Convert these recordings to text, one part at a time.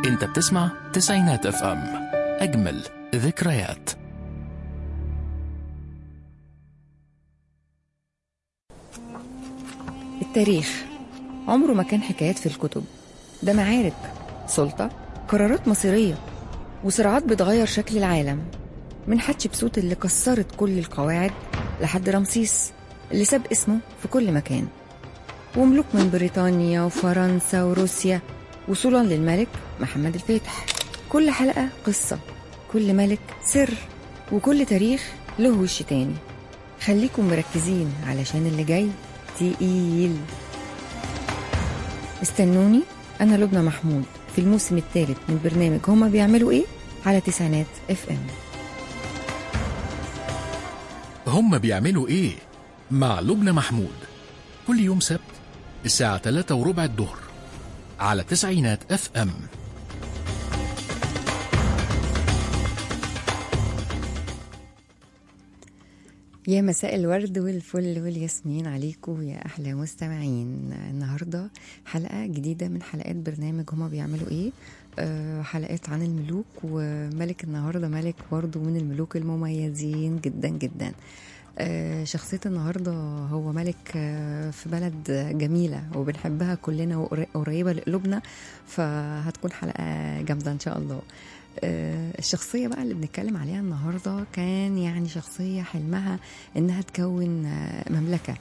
انت بتسمع تسعينات اف ام اجمل ذكريات التاريخ عمره ما كان حكايات في الكتب ده معارك سلطة قرارات مصيرية وصراعات بتغير شكل العالم من حتشبسوت اللي كسرت كل القواعد لحد رمسيس اللي ساب اسمه في كل مكان وملوك من بريطانيا وفرنسا وروسيا وصولا للملك محمد الفاتح كل حلقة قصة كل ملك سر وكل تاريخ له وش تاني خليكم مركزين علشان اللي جاي تقيل استنوني أنا لبنى محمود في الموسم الثالث من برنامج هما بيعملوا إيه على تسعينات اف ام هم بيعملوا ايه مع لبنى محمود كل يوم سبت الساعة 3 وربع الظهر على تسعينات اف ام يا مساء الورد والفل والياسمين عليكم يا احلى مستمعين النهارده حلقه جديده من حلقات برنامج هما بيعملوا ايه أه حلقات عن الملوك وملك النهارده ملك برضه من الملوك المميزين جدا جدا أه شخصية النهاردة هو ملك أه في بلد جميلة وبنحبها كلنا وقريبة لقلوبنا فهتكون حلقة جامدة إن شاء الله آه، الشخصية بقى اللي بنتكلم عليها النهاردة كان يعني شخصية حلمها إنها تكون آه، مملكة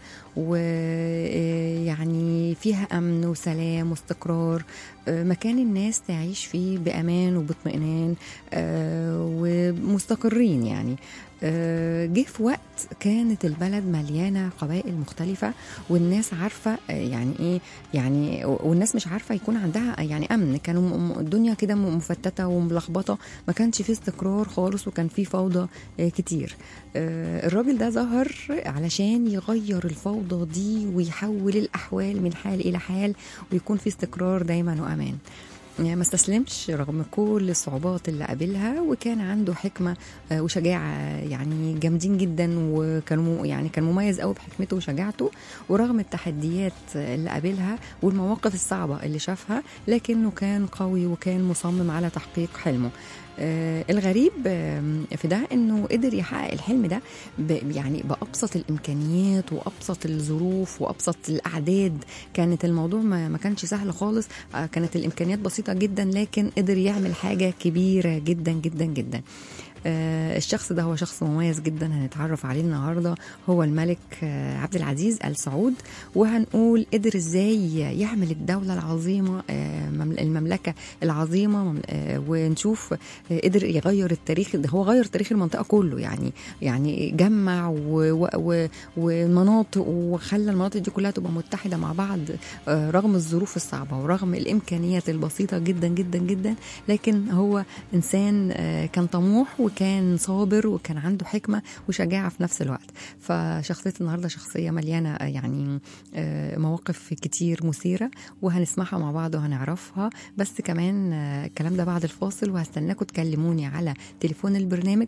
ويعني فيها أمن وسلام واستقرار آه، مكان الناس تعيش فيه بأمان وباطمئنان آه، ومستقرين يعني آه، جه في وقت كانت البلد مليانة قبائل مختلفة والناس عارفة آه، يعني ايه يعني والناس مش عارفة يكون عندها يعني أمن كانوا م- م- الدنيا كده م- مفتتة وملخبطة ما كانش فيه استقرار خالص وكان فيه فوضى آه، كتير آه، الراجل ده ظهر علشان يغير الفوضى دي ويحول الأحوال من حال إلى حال ويكون في استقرار دايما وأمان يعني ما استسلمش رغم كل الصعوبات اللي قابلها وكان عنده حكمة آه، وشجاعة يعني جامدين جدا وكان مو- يعني كان مميز قوي بحكمته وشجاعته ورغم التحديات اللي قابلها والمواقف الصعبة اللي شافها لكنه كان قوي وكان مصمم على تحقيق حلمه آه الغريب آم، في ده انه قدر يحقق الحلم ده ب- يعني بابسط الامكانيات وابسط الظروف وابسط الاعداد كانت الموضوع ما, ما كانش سهل خالص آه كانت الامكانيات بسيطه جدا لكن قدر يعمل حاجه كبيره جدا جدا جدا آه، الشخص ده هو شخص مميز جدا هنتعرف عليه النهارده هو الملك آه، عبد العزيز ال سعود وهنقول قدر ازاي يعمل الدوله العظيمه آه، ممل- المملكه العظيمه مم- آه، ونشوف آه، قدر يغير التاريخ ده هو غير تاريخ المنطقه كله يعني يعني جمع و- و- و- ومناطق وخلى المناطق دي كلها تبقى متحده مع بعض آه، رغم الظروف الصعبه ورغم الامكانيات البسيطه جدا جدا جدا لكن هو انسان آه، كان طموح وكان صابر وكان عنده حكمه وشجاعه في نفس الوقت فشخصيه النهارده شخصيه مليانه آه، يعني آه، مواقف كتير مثيره وهنسمعها مع بعض وهنعرفها بس كمان آه، الكلام ده بعد الفاصل وهستناكم تكلموني على تليفون البرنامج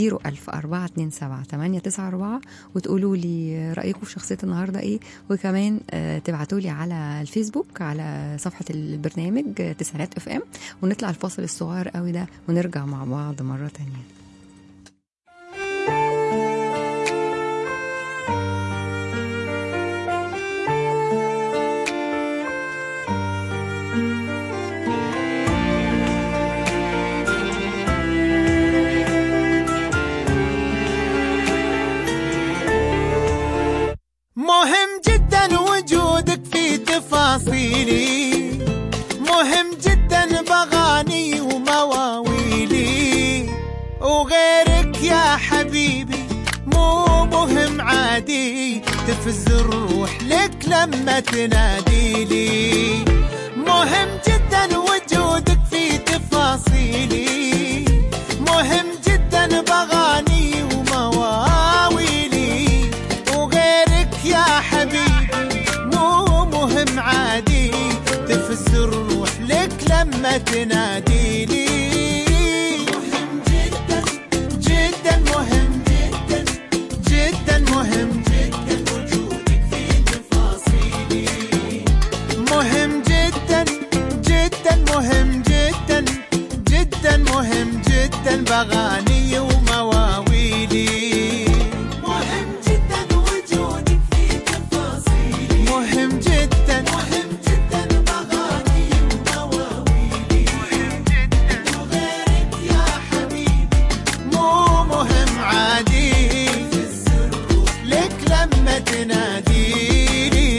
00427 وتقولوا لي رايكم في شخصيه النهارده ايه وكمان تبعتوا لي على الفيسبوك على صفحه البرنامج آه، تسعينات اف ام ونطلع الفاصل الصغير قوي ده ونرجع مع بعض مره تانية مهم جدا وجودك في تفاصيلي مهم جدا بغاني ومواويلي وغيرك يا حبيبي مو مهم عادي تفز الروح لك لما تناديلي مهم جدا وجودك في تفاصيلي مهم جدا بغاني ومواويلي وغيرك يا حبيبي مو مهم عادي تفز الروح لك لما تناديلي مهم جدا جدا مهم جدا جدا مهم جدا وجودك في تفاصيلي مهم جدا جدا مهم جدا بغاني ومواويلي مهم جدا وجودك في تفاصيلي مهم جدا مهم جدا بغاني ومواويلي مهم جدا وغيرك يا حبيبي مو مهم عادي لك لما تناديني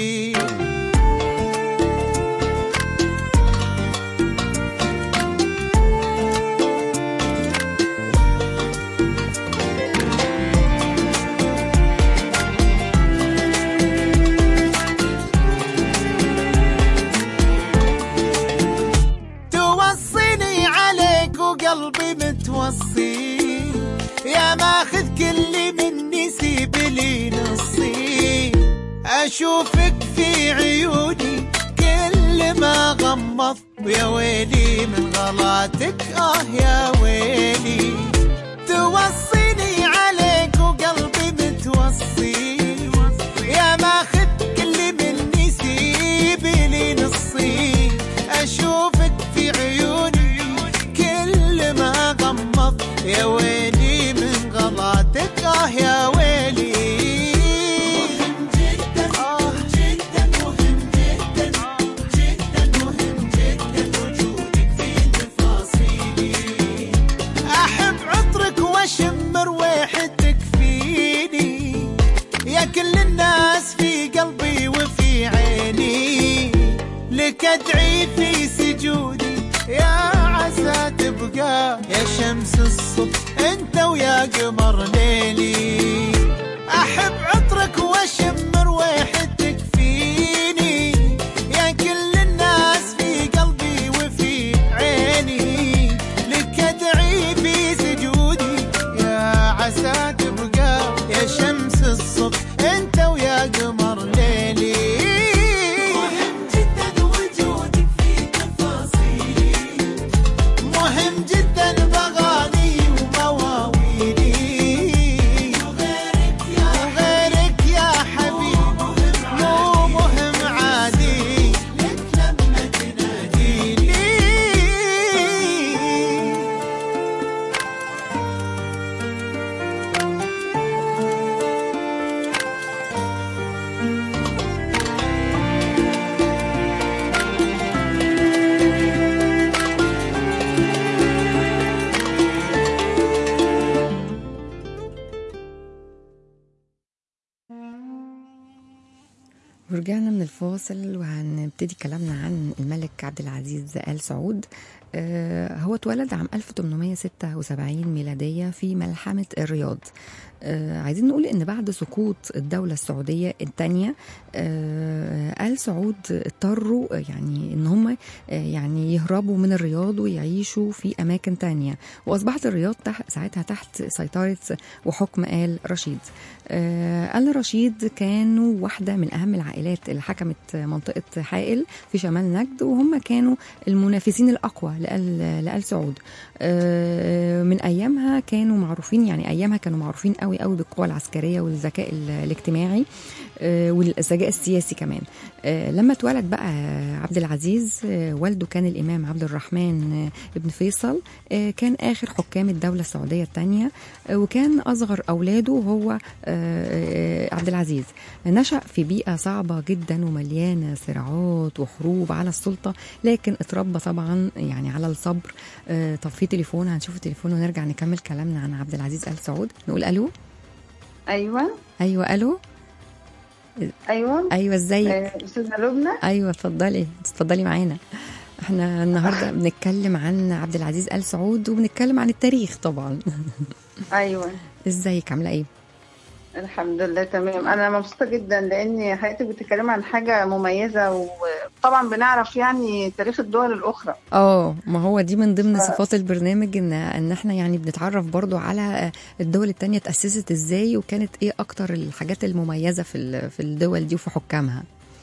توصيني عليك وقلبي متوصي يا ماخذ كل مني سيب لي نصي اشوفك في عيوني كل ما غمض ويا ويلي من غلاتك اه يا ويلي توصيني عليك وقلبي متوصي يا ماخذ كل مني سيب لي نصي اشوفك في عيوني كل ما غمض يا ويلي من غلاتك اه يا ويلي مهم جدا جدا مهم جدا جدا مهم جدا وجودك في تفاصيلي احب عطرك واشم رويحتك فيني يا كل الناس في قلبي وفي عيني لك ادعي في سجودي يا عسى تبقى يا شمس الصبح انت ويا قمر ليلي احب عطرك واشم رويحتك فيني يا كل الناس في قلبي وفي عيني لك ادعي في سجودي يا عسى تبقى يا شمس الصبح انت ويا قمر ليلي مهم جدا وجودك في تفاصيلي مهم جدا بغاني ومواويلي وغيرك يا وغيرك يا حبيبي مو مهم عادي لك لما تناديني ورجعنا من الفاصل وهنبتدي كلامنا عن الملك عبد العزيز آل سعود آه، هو اتولد عام 1876 ميلادية في ملحمة الرياض آه، عايزين نقول ان بعد سقوط الدولة السعودية الثانية آل سعود اضطروا يعني ان هم آه، يعني يهربوا من الرياض ويعيشوا في اماكن تانية واصبحت الرياض تحت ساعتها تحت سيطرة وحكم آل رشيد آه، آل رشيد كانوا واحدة من أهم العائلات اللي حكمت منطقة حائل في شمال نجد وهم كانوا المنافسين الأقوى لآل, لآل سعود آه، من أيامها كانوا معروفين يعني أيامها كانوا معروفين قوي قوي بالقوة العسكرية والذكاء ال- الاجتماعي آه، والذكاء السياسي كمان آه، لما اتولد بقى عبد العزيز آه، والده كان الإمام عبد الرحمن آه، ابن فيصل آه، كان آخر حكام الدولة السعودية الثانية آه، وكان أصغر أولاده هو آه، آه، عبد العزيز نشأ في بيئة صعبة جدا ومليانة صراعات وحروب على السلطة لكن اتربى طبعا يعني على الصبر آه، طب في تليفون هنشوف التليفون ونرجع نكمل كلامنا عن عبد العزيز آل سعود نقول ألو ايوه أيوة ألو ايوه أيوة ازيك آه، استاذه لبنى ايوه اتفضلي اتفضلي معانا احنا النهارده بنتكلم عن عبد العزيز ال سعود وبنتكلم عن التاريخ طبعا ايوه ازيك عامله ايه الحمد لله تمام انا مبسوطه جدا لان حضرتك بتتكلم عن حاجه مميزه وطبعا بنعرف يعني تاريخ الدول الاخرى اه ما هو دي من ضمن ف- صفات البرنامج ان ان احنا يعني بنتعرف برضو على الدول التانية تأسست ازاي وكانت ايه اكتر الحاجات المميزة في ال- في الدول دي وفي حكامها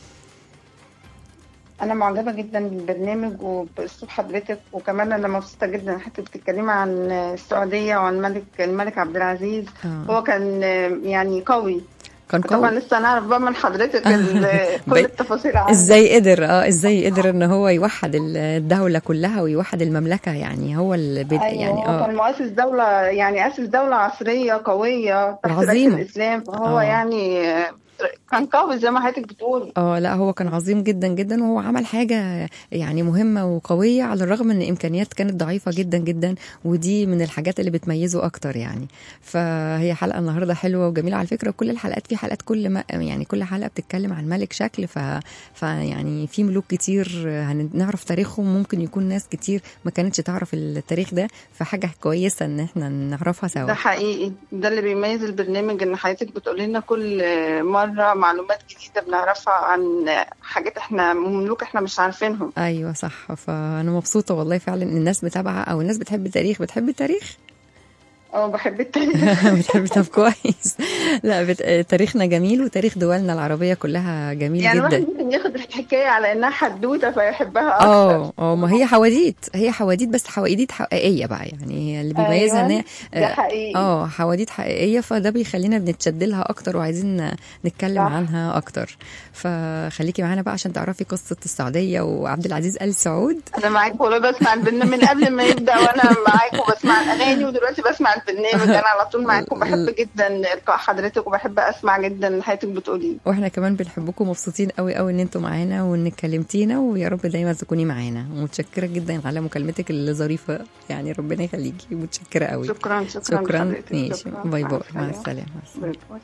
انا معجبه جدا بالبرنامج وباسلوب حضرتك وكمان انا مبسوطه جدا حضرتك بتتكلمي عن السعوديه وعن الملك الملك عبد العزيز اه هو كان آه، يعني قوي كان طبعا قوي لسه هنعرف بقى من حضرتك ال- كل بي- التفاصيل عنه ازاي قدر اه ازاي قدر ان هو يوحد الدوله كلها ويوحد المملكه يعني هو اللي بد... ايوه يعني هو كان اه مؤسس دولة يعني أسس دولة عصرية قوية تحت رئاسة عظيمة. الإسلام فهو آه. يعني كان قوي زي ما حضرتك بتقول اه لا هو كان عظيم جدا جدا وهو عمل حاجه يعني مهمه وقويه على الرغم ان امكانيات كانت ضعيفه جدا جدا ودي من الحاجات اللي بتميزه اكتر يعني فهي حلقه النهارده حلوه وجميله على فكره كل الحلقات في حلقات كل ما يعني كل حلقه بتتكلم عن ملك شكل ف فيعني في ملوك كتير هنعرف تاريخهم ممكن يكون ناس كتير ما كانتش تعرف التاريخ ده فحاجه كويسه ان احنا نعرفها سوا ده حقيقي ده اللي بيميز البرنامج إن حضرتك بتقول لنا كل مرة معلومات جديدة بنعرفها عن حاجات احنا مملوك احنا مش عارفينهم ايوه صح فانا مبسوطه والله فعلا ان الناس متابعه او الناس بتحب التاريخ بتحب التاريخ اه بحب التاريخ بتحب طب كويس لا بت... تاريخنا جميل وتاريخ دولنا العربيه كلها جميل يعني الواحد جدا ممكن ياخد الحكاية على إنها حدوتة فيحبها أكتر اه اه ما هي حواديت هي حواديت بس حواديت حقيقيه بقى يعني هي اللي بيميزها ان هي ده حقيقي اه حواديت حقيقيه فده بيخلينا بنتشد لها اكتر وعايزين نتكلم صح. عنها اكتر فخليكي معانا بقى عشان تعرفي قصه السعوديه وعبد العزيز ال سعود انا معاك والله بسمع البرنامج من قبل ما يبدا وانا معاك وبسمع الاغاني ودلوقتي بسمع البرنامج انا على طول معاك وبحب جدا القاء حضرتك وبحب اسمع جدا اللي حضرتك بتقوليه واحنا كمان بنحبكم مبسوطين قوي قوي ان انتوا معانا وانك كلمتينا ويا رب دايما تكوني معانا ومتشكره جدا على مكالمتك الظريفه يعني ربنا يخليكي متشكره قوي شكرا شكرا شكرا لحضرتك. ماشي شكراً. باي باي مع السلامة. السلامه مع السلامة. باي باي.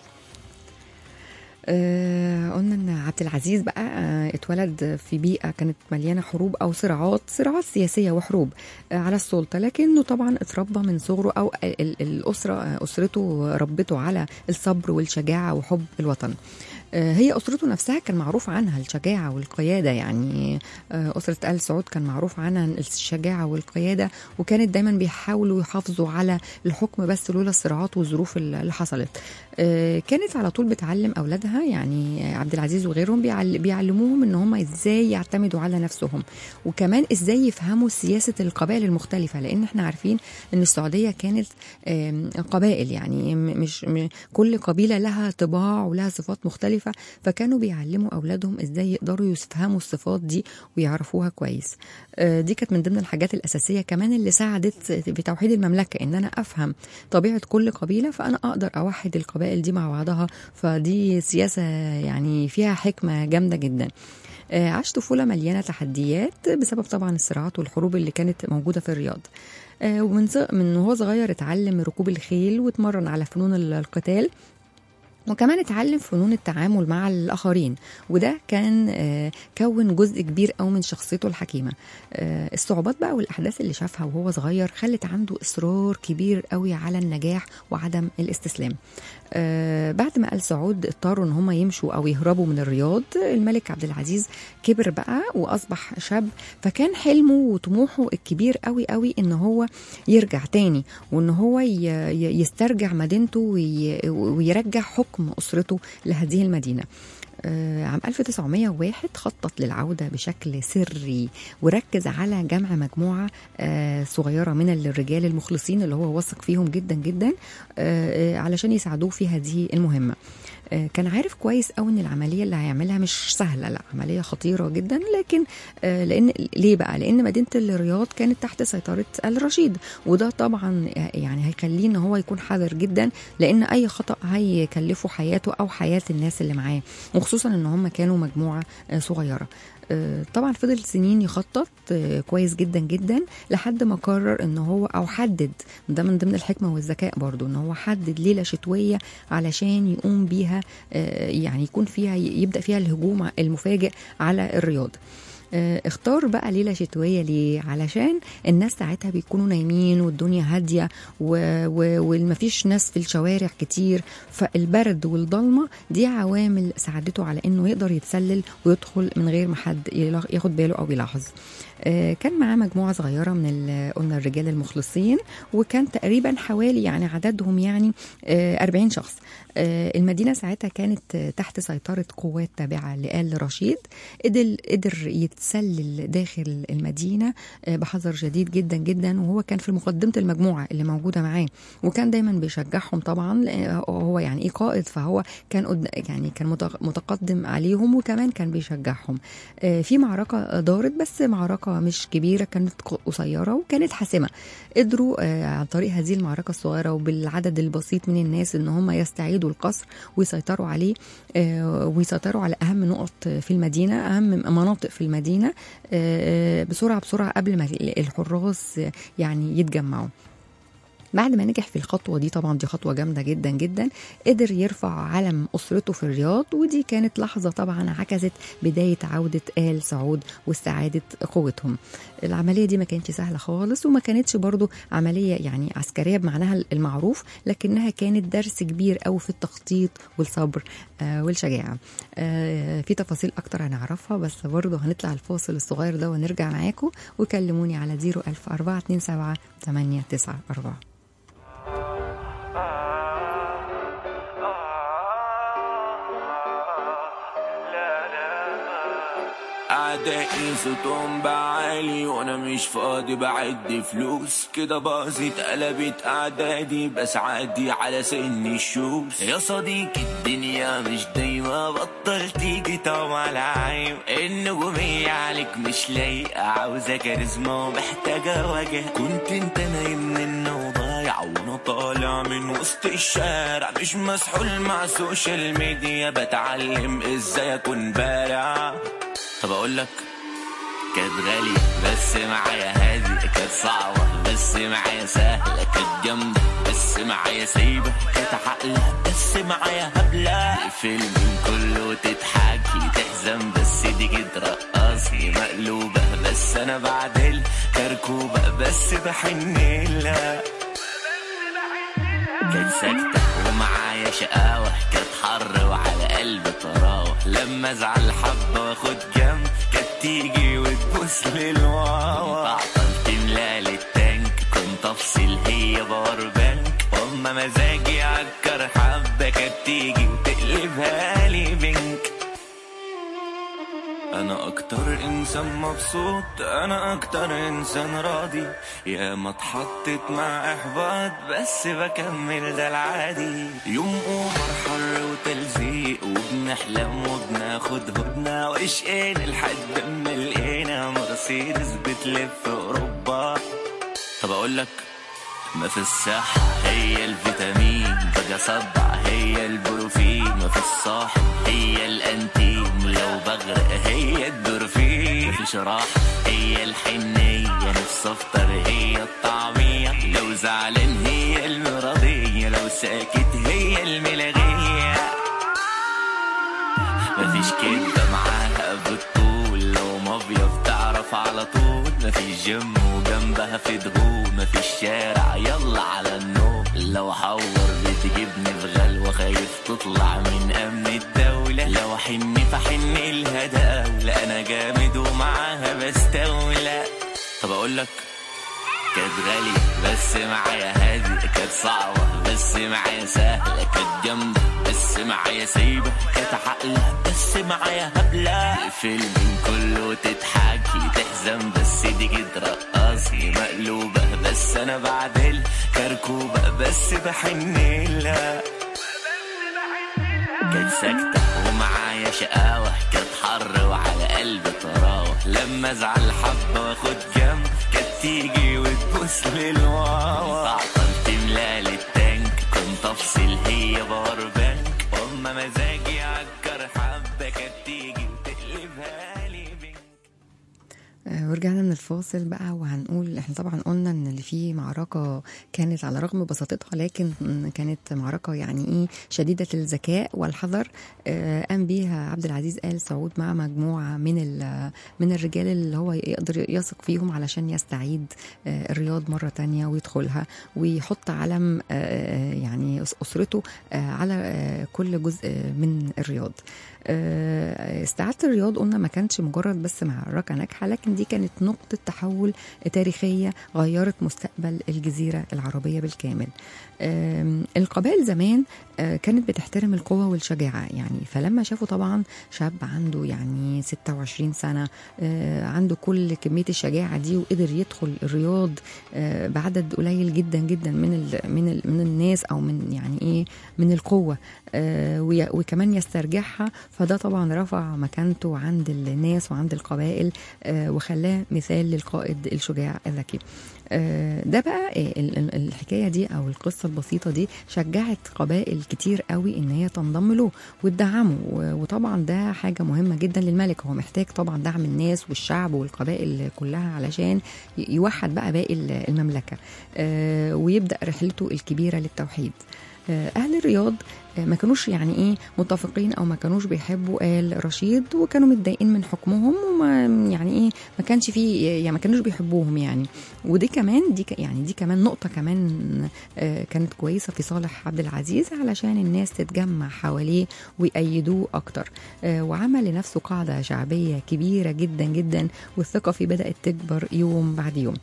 آه قلنا ان عبد العزيز بقى آه اتولد في بيئه كانت مليانه حروب او صراعات صراعات سياسيه وحروب آه على السلطه لكنه طبعا اتربى من صغره او ال- ال- الاسره آه اسرته ربته على الصبر والشجاعه وحب الوطن آه، هي اسرته نفسها كان معروف عنها الشجاعه والقياده يعني آه، اسره ال سعود كان معروف عنها الشجاعه والقياده وكانت دايما بيحاولوا يحافظوا على الحكم بس لولا الصراعات والظروف اللي حصلت آه، كانت على طول بتعلم اولادها يعني عبد العزيز وغيرهم بيعل- بيعلموهم ان هم ازاي يعتمدوا على نفسهم وكمان ازاي يفهموا سياسه القبائل المختلفه لان احنا عارفين ان السعوديه كانت آم، قبائل يعني م- مش م- كل قبيله لها طباع ولها صفات مختلفه فكانوا بيعلموا اولادهم ازاي يقدروا يفهموا الصفات دي ويعرفوها كويس آه، دي كانت من ضمن الحاجات الاساسيه كمان اللي ساعدت في توحيد المملكه ان انا افهم طبيعه كل قبيله فانا اقدر اوحد القبائل دي مع بعضها فدي سياسه يعني فيها حكمه جامده جدا آه، عاش طفوله مليانه تحديات بسبب طبعا الصراعات والحروب اللي كانت موجوده في الرياض آه، ومن ص- من وهو صغير اتعلم ركوب الخيل واتمرن على فنون ال- القتال وكمان اتعلم فنون التعامل مع الآخرين وده كان آه، كون جزء كبير قوي من شخصيته الحكيمة آه، الصعوبات بقى والأحداث اللي شافها وهو صغير خلت عنده إصرار كبير قوي على النجاح وعدم الاستسلام آه، بعد ما آل سعود اضطروا ان هم يمشوا او يهربوا من الرياض الملك عبد العزيز كبر بقى واصبح شاب فكان حلمه وطموحه الكبير قوي قوي ان هو يرجع تاني وان هو ي- ي- يسترجع مدينته وي- ويرجع حكم اسرته لهذه المدينه آه، عام 1901 خطط للعودة بشكل سري وركز على جمع مجموعة آه، صغيرة من الرجال المخلصين اللي هو واثق فيهم جدا جدا آه، آه، علشان يساعدوه في هذه المهمة آه، كان عارف كويس قوي ان العمليه اللي هيعملها مش سهله لا عمليه خطيره جدا لكن آه، لان ليه بقى لان مدينه الرياض كانت تحت سيطره ال رشيد وده طبعا يعني هيخليه ان هو يكون حذر جدا لان اي خطا هيكلفه حياته او حياه الناس اللي معاه وخصوصا ان هم كانوا مجموعه آه، صغيره آه، طبعا فضل سنين يخطط آه، كويس جدا جدا لحد ما قرر ان هو او حدد ده من ضمن الحكمه والذكاء برضو ان هو حدد ليله شتويه علشان يقوم بيها آه، يعني يكون فيها يبدا فيها الهجوم المفاجئ على الرياض آه، اختار بقى ليلة شتوية ليه؟ علشان الناس ساعتها بيكونوا نايمين والدنيا هادية و- و- ومفيش ناس في الشوارع كتير فالبرد والضلمة دي عوامل ساعدته على انه يقدر يتسلل ويدخل من غير ما حد يلا- ياخد باله او يلاحظ آه، كان معاه مجموعة صغيرة من ال- قلنا الرجال المخلصين وكان تقريبا حوالي يعني عددهم يعني آه، 40 شخص آه، المدينة ساعتها كانت آه، تحت سيطرة قوات تابعة لآل رشيد قدر قدر يتسلل داخل المدينة آه، بحذر شديد جدا جدا وهو كان في مقدمة المجموعة اللي موجودة معاه وكان دايما بيشجعهم طبعا لأن هو يعني ايه قائد فهو كان قد يعني كان متق- متقدم عليهم وكمان كان بيشجعهم آه، في معركة دارت بس معركة مش كبيرة كانت ق- قصيرة وكانت حاسمة قدروا آه، عن طريق هذه المعركة الصغيرة وبالعدد البسيط من الناس ان هم يستعيدوا القصر ويسيطروا عليه آه، ويسيطروا على اهم نقط في المدينة اهم مناطق في المدينة آه، بسرعة بسرعة قبل ما الحراس آه، يعني يتجمعوا بعد ما نجح في الخطوة دي طبعا دي خطوة جامدة جدا جدا قدر يرفع علم أسرته في الرياض ودي كانت لحظة طبعا عكست بداية عودة آل سعود واستعادة قوتهم العملية دي ما كانتش سهلة خالص وما كانتش برضو عملية يعني عسكرية بمعناها المعروف لكنها كانت درس كبير قوي في التخطيط والصبر آه والشجاعة آه في تفاصيل أكتر هنعرفها بس برضو هنطلع الفاصل الصغير ده ونرجع معاكم وكلموني على 00427 894 أعدائي صوتهم بعالي وأنا مش فاضي بعد فلوس كده باظت قلبت أعدادي بس عادي على سن الشوز يا صديقي الدنيا مش دايما بطل تيجي طعم على عيب النجومية عليك مش لايقة عاوزة كاريزما ومحتاجة وجه كنت انت نايم من وضايع وانا طالع من وسط الشارع مش مسحول مع السوشيال ميديا بتعلم ازاي اكون بارع طب اقول لك كانت غالية بس معايا هادي كانت صعبة بس معايا سهلة كانت جامدة بس معايا سايبة كانت عقلة بس معايا هبلة الفيلم كله تضحكي تحزن بس دي كده رقصي مقلوبة بس انا بعدل كركوبة بس بحن لها كانت ساكتة ومعايا شقاوة كانت حر وعلى قلبي طراوة لما ازعل حبة واخد جنب كانت تيجي وتبوس للواوا تعطل تملى التانك كنت افصل هي باور بانك واما مزاجي عكر حبة كانت تيجي وتقلبها لي بنك انا اكتر انسان مبسوط انا اكتر انسان راضي يا ما اتحطت مع احباط بس بكمل ده العادي يوم اوفر حر وتلزيق وبنحلم وبناخد هدنة واشقينا لحد ما لقينا مرسيدس بتلف اوروبا طب اقول لك ما في الصحة هي الفيتامين باجي اصدع هي البروفين ما في الصاحب هي الانتيم لو بغرق هي الدورفين مفيش راحة هي الحنية نفس افطر هي الطعمية لو زعلان هي المرضية لو ساكت هي الملغية مفيش كدبة معاها بالطول لو مافيا بتعرف على طول مفيش جيم وجنبها في دهون مفيش شارع يلا على النوم لو حور بتجيبني في غلوة خايف تطلع من أمن الدولة لو حن فحن الهدى لا أنا جامد ومعاها بستولى طب أقول لك كانت غالية بس معايا هادي كانت صعبة بس معايا سهلة كانت جامدة بس معايا سايبة كانت عقلة بس معايا هبلة الفيلم كله تضحكي تحزن بس دي كده رقصي مقلوبة بس أنا بعدل كركوبة بس بحن لها كانت ساكتة ومعايا شقاوة كانت حر وعلى قلبي طراوة لما ازعل حبة واخد جنب كانت تيجي وتبوس للواوا تعطل تملى التانك كنت افصل هي باور بانك واما مزاجي عكر حبة كانت تيجي وتقلبها لي بنك آه، ورجعنا من الفاصل بقى وهنقول احنا طبعا قلنا ان اللي فيه معركه كانت على رغم بساطتها لكن كانت معركه يعني ايه شديده الذكاء والحذر آه، قام بيها عبد العزيز ال سعود مع مجموعه من ال- من الرجال اللي هو يقدر يثق فيهم علشان يستعيد آه، الرياض مره تانية ويدخلها ويحط علم آه، يعني اسرته آه، على آه، كل جزء من الرياض آه، استعادة الرياض قلنا ما كانتش مجرد بس معركة ناجحة لكن دي كانت كانت نقطة تحول تاريخية غيرت مستقبل الجزيرة العربية بالكامل آم، القبائل زمان آه، كانت بتحترم القوة والشجاعة يعني فلما شافوا طبعا شاب عنده يعني 26 سنة آه، عنده كل كمية الشجاعة دي وقدر يدخل الرياض آه، بعدد قليل جدا جدا من ال من ال من الناس او من يعني ايه من القوة آه، وي- وكمان يسترجعها فده طبعا رفع مكانته عند الناس وعند القبائل آه، وخلاه مثال للقائد الشجاع الذكي آه، ده بقى آه، ال- ال- الحكايه دي او القصه البسيطه دي شجعت قبائل كتير قوي ان هي تنضم له وتدعمه و- وطبعا ده حاجه مهمه جدا للملك هو محتاج طبعا دعم الناس والشعب والقبائل كلها علشان ي- يوحد بقى باقي ال- المملكه آه، ويبدا رحلته الكبيره للتوحيد آه، اهل الرياض آه، ما كانوش يعني ايه متفقين او ما كانوش بيحبوا ال رشيد وكانوا متضايقين من حكمهم وما يعني ايه ما كانش فيه يعني ما كانوش بيحبوهم يعني ودي كمان دي ك- يعني دي كمان نقطه كمان آه، كانت كويسه في صالح عبد العزيز علشان الناس تتجمع حواليه ويأيدوه اكتر آه، وعمل لنفسه قاعده شعبيه كبيره جدا جدا والثقه فيه بدات تكبر يوم بعد يوم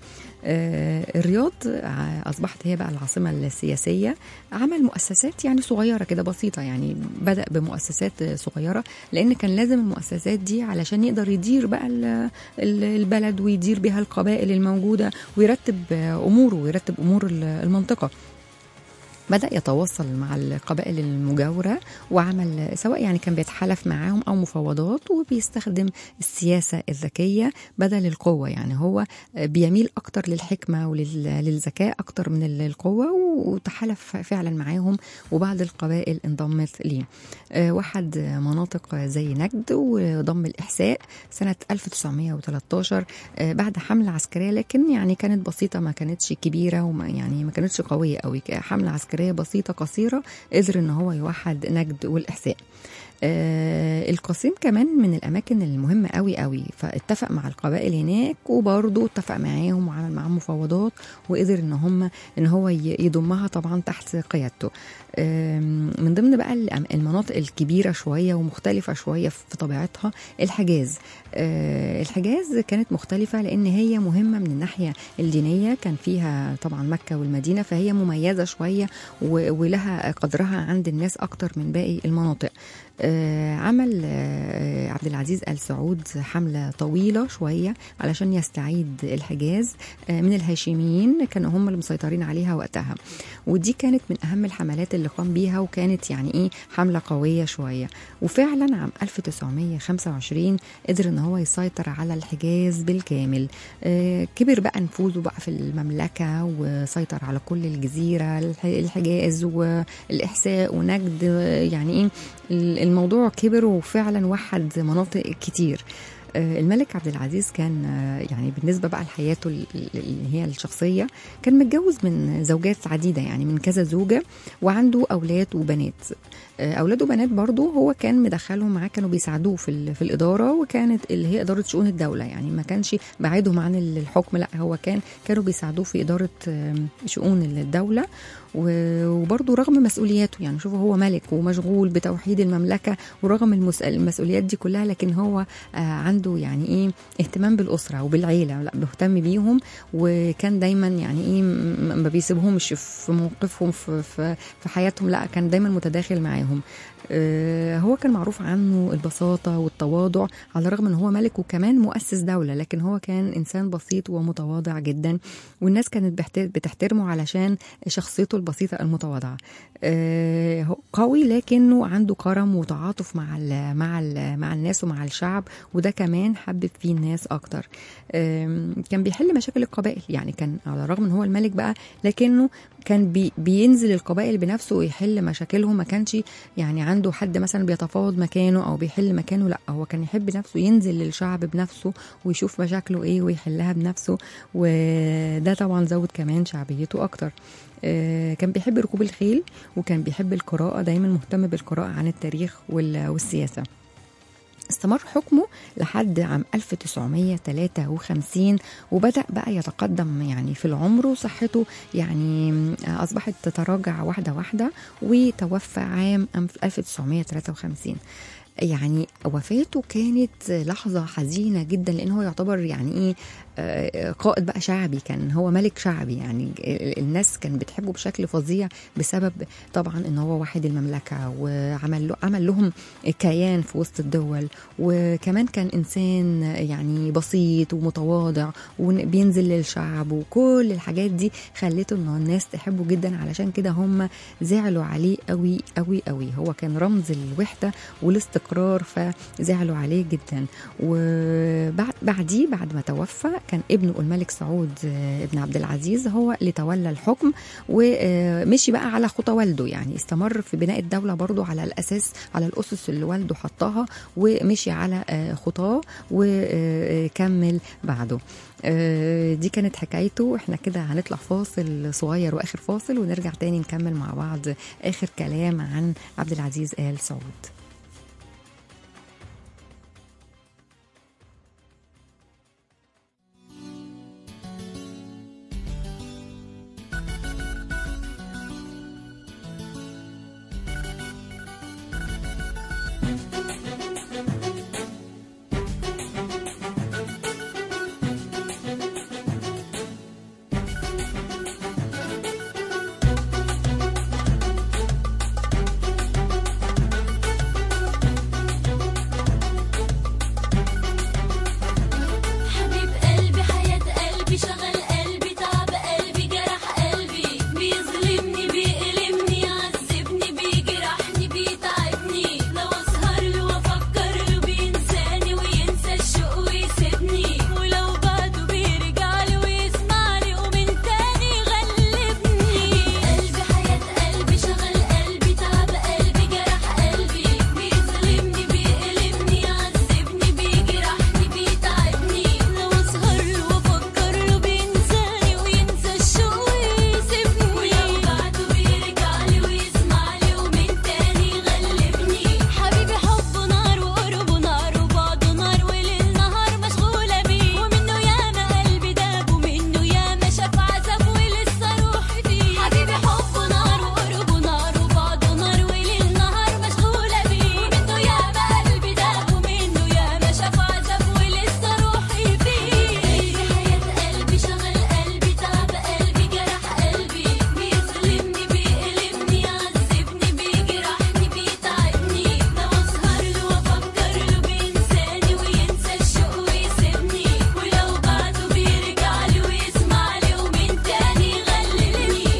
آه، الرياض ع- اصبحت هي بقى العاصمه السياسيه عمل مؤسسات يعني صغيره كده بسيطه يعني بدا بمؤسسات صغيره لان كان لازم المؤسسات دي علشان يقدر يدير بقى ال- ال- البلد ويدير بها القبائل الموجوده ويرتب اموره ويرتب امور ال- المنطقه بدأ يتواصل مع القبائل المجاورة وعمل سواء يعني كان بيتحالف معاهم أو مفاوضات وبيستخدم السياسة الذكية بدل القوة يعني هو بيميل أكتر للحكمة وللذكاء أكتر من القوة وتحالف فعلا معاهم وبعض القبائل انضمت ليه آه، وحد مناطق زي نجد وضم الإحساء سنة 1913 آه، بعد حملة عسكرية لكن يعني كانت بسيطة ما كانتش كبيرة وما يعني ما كانتش قوية قوي حملة عسكرية بسيطة قصيرة قدر ان هو يوحد نجد والإحساء آه القصيم كمان من الاماكن المهمه قوي قوي فاتفق مع القبائل هناك وبرضه اتفق معاهم وعمل معاهم مفاوضات وقدر ان هم ان هو ي- يضمها طبعا تحت قيادته آم، من ضمن بقى الأم- المناطق الكبيره شويه ومختلفه شويه في طبيعتها الحجاز آه، الحجاز كانت مختلفه لان هي مهمه من الناحيه الدينيه كان فيها طبعا مكه والمدينه فهي مميزه شويه و- ولها قدرها عند الناس اكتر من باقي المناطق آه، عمل آه، عبد العزيز ال سعود حمله طويله شويه علشان يستعيد الحجاز آه، من الهاشميين كانوا هم اللي مسيطرين عليها وقتها ودي كانت من اهم الحملات اللي قام بيها وكانت يعني ايه حمله قويه شويه وفعلا عام 1925 قدر ان هو يسيطر على الحجاز بالكامل آه، كبر بقى نفوذه بقى في المملكه وسيطر على كل الجزيره الح- الحجاز والاحساء ونجد آه، يعني ايه الموضوع كبر وفعلا وحد مناطق كتير آه، الملك عبد العزيز كان آه، يعني بالنسبة بقى لحياته ال- ال- اللي هي الشخصية كان متجوز من زوجات عديدة يعني من كذا زوجة وعنده أولاد وبنات آه، أولاد وبنات برضه هو كان مدخلهم معاه كانوا بيساعدوه في, ال- في الإدارة وكانت اللي هي إدارة شؤون الدولة يعني ما كانش بعيدهم عن الحكم لا هو كان كانوا بيساعدوه في إدارة آم، شؤون الدولة و- وبرضه رغم مسؤولياته يعني شوفوا هو ملك ومشغول بتوحيد المملكة ورغم المس- المسؤوليات دي كلها لكن هو آه، عنده يعني ايه اهتمام بالأسرة وبالعيلة لا بيهتم بيهم وكان دايما يعني ايه م- ما بيسيبهمش في موقفهم في, في, في حياتهم لا كان دايما متداخل معاهم آه، هو كان معروف عنه البساطة والتواضع على الرغم ان هو ملك وكمان مؤسس دولة لكن هو كان انسان بسيط ومتواضع جدا والناس كانت بحت- بتحترمه علشان شخصيته البسيطة المتواضعة آه، هو قوي لكنه عنده كرم وتعاطف مع ال مع ال مع الناس ومع الشعب وده كمان حبب فيه الناس اكتر آم، كان بيحل مشاكل القبائل يعني كان على الرغم ان هو الملك بقى لكنه كان بي بينزل القبائل بنفسه ويحل مشاكلهم ما كانش يعني عنده حد مثلا بيتفاوض مكانه او بيحل مكانه لا هو كان يحب نفسه ينزل للشعب بنفسه ويشوف مشاكله ايه ويحلها بنفسه وده طبعا زود كمان شعبيته اكتر آه، كان بيحب ركوب الخيل وكان بيحب القراءة دايما مهتم بالقراءة عن التاريخ وال- والسياسة استمر حكمه لحد عام 1953 وبدأ بقى يتقدم يعني في العمر وصحته يعني أصبحت تتراجع واحدة واحدة وتوفى عام 1953 يعني وفاته كانت لحظة حزينة جدا لأن هو يعتبر يعني إيه آه، قائد بقى شعبي كان هو ملك شعبي يعني ال- الناس كان بتحبه بشكل فظيع بسبب طبعا ان هو واحد المملكه وعمل له عمل لهم كيان في وسط الدول وكمان كان انسان يعني بسيط ومتواضع وبينزل للشعب وكل الحاجات دي خلته انه الناس تحبه جدا علشان كده هم زعلوا عليه قوي قوي قوي هو كان رمز الوحده والاستقرار فزعلوا عليه جدا وبعد بعديه بعد ما توفى كان ابنه الملك سعود آه، ابن عبد العزيز هو اللي تولى الحكم ومشي بقى على خطى والده يعني استمر في بناء الدولة برضو على الأساس على الأسس اللي والده حطها ومشي على آه، خطاه وكمل بعده آه، دي كانت حكايته احنا كده هنطلع فاصل صغير واخر فاصل ونرجع تاني نكمل مع بعض اخر كلام عن عبد العزيز آل سعود حبيب قلبي حياة قلبي شغل قلبي تعب قلبي جرح قلبي بيظلمني بيألمني يعذبني بيجرحني بيتعبني لو اسهر له وافكر له بينساني وينسى الشوق ويسيبني ولو بعده بيرجع لي ويسمع لي ومن تاني يغلبني قلبي حياة قلبي شغل قلبي تعب قلبي جرح قلبي بيظلمني بيألمني يعذبني بيجرحني بيتعبني لو اسهر له وافكر له بينساني وينسى الشوق ويسيبني ولو بعده بيرجع لي ويسمع لي ومن تاني يغلبني حبيبي حبه نار وقربه نار وبعده نار وليل نهار مشغولة بيه ومنه ياما قلبي داب ومنه ياما شاف عذاب ولسه روحي فيه حبيبي حبه نار وقربه نار وبعده نار وليل نهار مشغولة بيه ومنه ياما قلبي داب ومنه ياما شاف عذاب ولسه روحي فيه حياة قلبي شغل قلبي تعب قلبي جرح قلبي بيظلمني بيألمني يعذبني بيجرحني بيتعبني لو اسهر له وافكر له بينساني وينسى الشوق ويسيبني ولو بعده بيرجع لي ويسمع لي ومن تاني يغلبني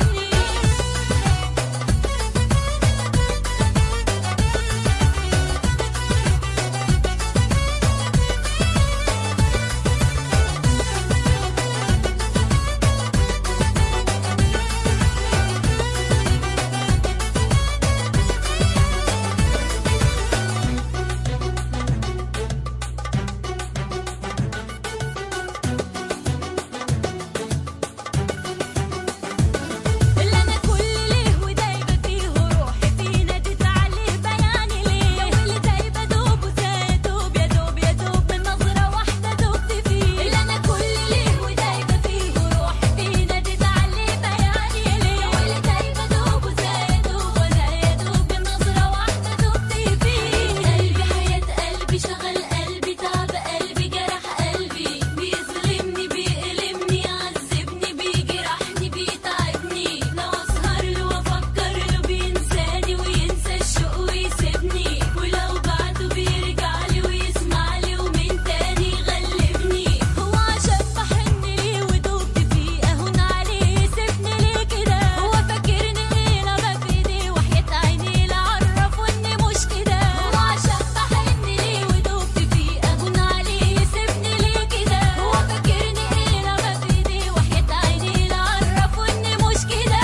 اللي انا كل ليه ودايبه فيه وروحي فيه ناديت عليه بياني ليه لو اللي دايبه دوب وزي دوب يا دوب يا دوب من نظره واحده دوبت فيه اللي انا كل ليه ودايبه فيه وروحي فيه ناديت عليه بياني ليه لو اللي دايبه دوب وزي دوب وانا يا دوب من نظره واحده دوبت فيه قلبي حياه قلبي شغل قلبي تعب قلبي جرح قلبي بيظلمني بيألمني يعذبني بيجرحني بيتعبني لو اسهر له وافكر له بينساني وينسى الشوق ويسيبني ولو بعده بيرجع لي ويسمع لي ومن تاني يغلبني هو عشان بحن ليه ودوبت فيه اهون عليه سيبني ليه كده هو فاكرني ايه لما في ايديه وحياة عيني لا عرفه اني مش كده هو عشان بحن ليه ودوبت فيه اهون عليه سيبني ليه كده هو فاكرني ايه لما في ايديه وحياة عيني لا عرفه اني مش كده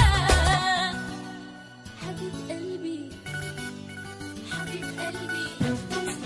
حبيب قلبي حبيب قلبي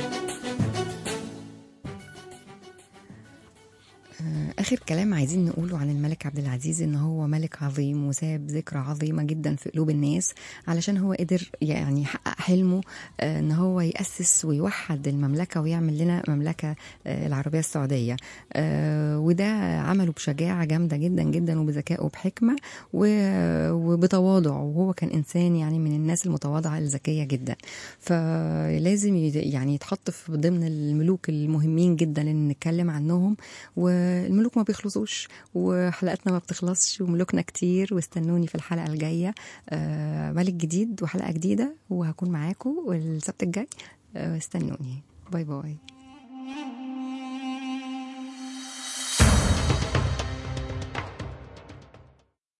آخر كلام عايزين نقوله عن الملك عبد العزيز إن هو ملك عظيم وساب ذكرى عظيمة جدا في قلوب الناس علشان هو قدر يعني يحقق حقق حلمه آه، ان هو يأسس ويوحد المملكة ويعمل لنا مملكة آه، العربية السعودية آه، وده عمله بشجاعة جامدة جدا جدا وبذكاء وبحكمة و- وبتواضع وهو كان إنسان يعني من الناس المتواضعة الذكية جدا فلازم يد- يعني يتحط في ضمن الملوك المهمين جدا ان نتكلم عنهم والملوك ما بيخلصوش وحلقاتنا ما بتخلصش وملوكنا كتير واستنوني في الحلقة الجاية آه، ملك جديد وحلقة جديدة وهكون معاكم السبت الجاي آه، استنوني باي باي